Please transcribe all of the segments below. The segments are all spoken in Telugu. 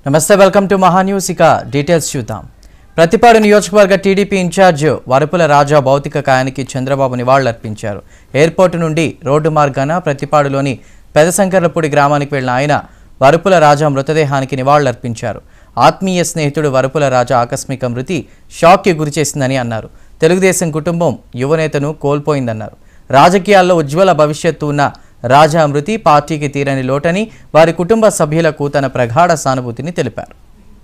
నమస్తే వెల్కమ్ టు మహా న్యూస్ ఇక డీటెయిల్స్ చూద్దాం ప్రతిపాడు నియోజకవర్గ టీడీపీ ఇన్ఛార్జ్ వరపుల రాజా భౌతిక కాయానికి చంద్రబాబు నివాళులర్పించారు ఎయిర్పోర్టు నుండి రోడ్డు మార్గాన ప్రతిపాడులోని పెదశంకర్లపూడి గ్రామానికి వెళ్లిన ఆయన వరపుల రాజా మృతదేహానికి నివాళులర్పించారు ఆత్మీయ స్నేహితుడు వరపుల రాజా ఆకస్మిక మృతి షాక్కి గురిచేసిందని అన్నారు తెలుగుదేశం కుటుంబం యువనేతను కోల్పోయిందన్నారు రాజకీయాల్లో ఉజ్వల భవిష్యత్తు ఉన్న రాజా మృతి పార్టీకి తీరని లోటని వారి కుటుంబ సభ్యులకు తన ప్రగాఢ సానుభూతిని తెలిపారు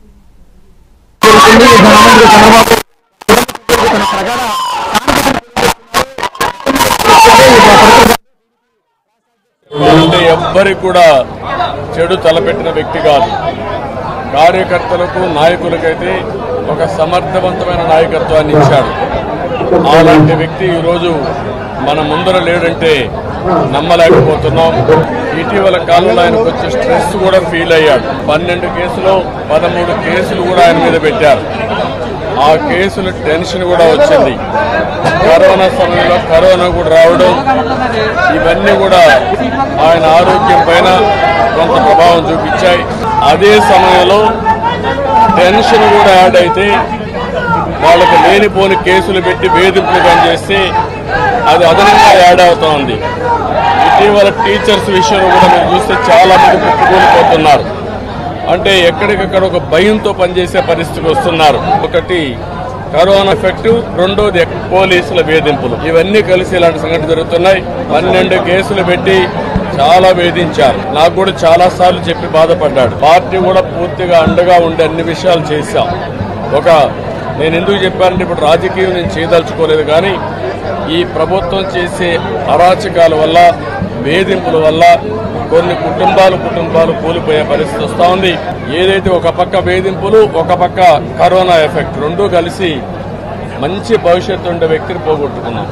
అంటే ఎవ్వరికి కూడా చెడు తలపెట్టిన వ్యక్తి కాదు కార్యకర్తలకు నాయకులకైతే ఒక సమర్థవంతమైన నాయకత్వాన్ని ఇచ్చాడు అలాంటి వ్యక్తి ఈరోజు మన ముందర లేడంటే నమ్మలేకపోతున్నాం ఇటీవల కాలంలో ఆయనకు వచ్చే స్ట్రెస్ కూడా ఫీల్ అయ్యాడు పన్నెండు కేసులు పదమూడు కేసులు కూడా ఆయన మీద పెట్టారు ఆ కేసుల టెన్షన్ కూడా వచ్చింది కరోనా సమయంలో కరోనా కూడా రావడం ఇవన్నీ కూడా ఆయన ఆరోగ్యం పైన కొంత ప్రభావం చూపించాయి అదే సమయంలో టెన్షన్ కూడా యాడ్ అయితే వాళ్ళకు లేనిపోని కేసులు పెట్టి వేధింపులు పనిచేస్తే అది అదనంగా యాడ్ అవుతా ఉంది ఇటీవల టీచర్స్ విషయంలో కూడా మీరు చూస్తే చాలా మంది కుట్టుకోలిపోతున్నారు అంటే ఎక్కడికక్కడ ఒక భయంతో పనిచేసే పరిస్థితికి వస్తున్నారు ఒకటి కరోనా ఎఫెక్ట్ రెండోది పోలీసుల వేధింపులు ఇవన్నీ కలిసి ఇలాంటి సంఘటన జరుగుతున్నాయి పన్నెండు కేసులు పెట్టి చాలా వేధించారు నాకు కూడా చాలా సార్లు చెప్పి బాధపడ్డాడు పార్టీ కూడా పూర్తిగా అండగా ఉండి అన్ని విషయాలు చేశాం ఒక నేను ఎందుకు చెప్పానంటే ఇప్పుడు రాజకీయం నేను చేయదలుచుకోలేదు కానీ ఈ ప్రభుత్వం చేసే అరాచకాల వల్ల వేధింపుల వల్ల కొన్ని కుటుంబాలు కుటుంబాలు కూలిపోయే పరిస్థితి వస్తూ ఉంది ఏదైతే ఒక పక్క వేధింపులు ఒక పక్క కరోనా ఎఫెక్ట్ రెండూ కలిసి మంచి భవిష్యత్తు ఉండే వ్యక్తిని పోగొట్టుకున్నాం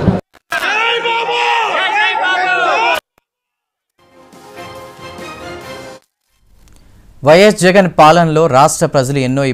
వైఎస్ జగన్ పాలనలో రాష్ట్ర ప్రజలు ఎన్నో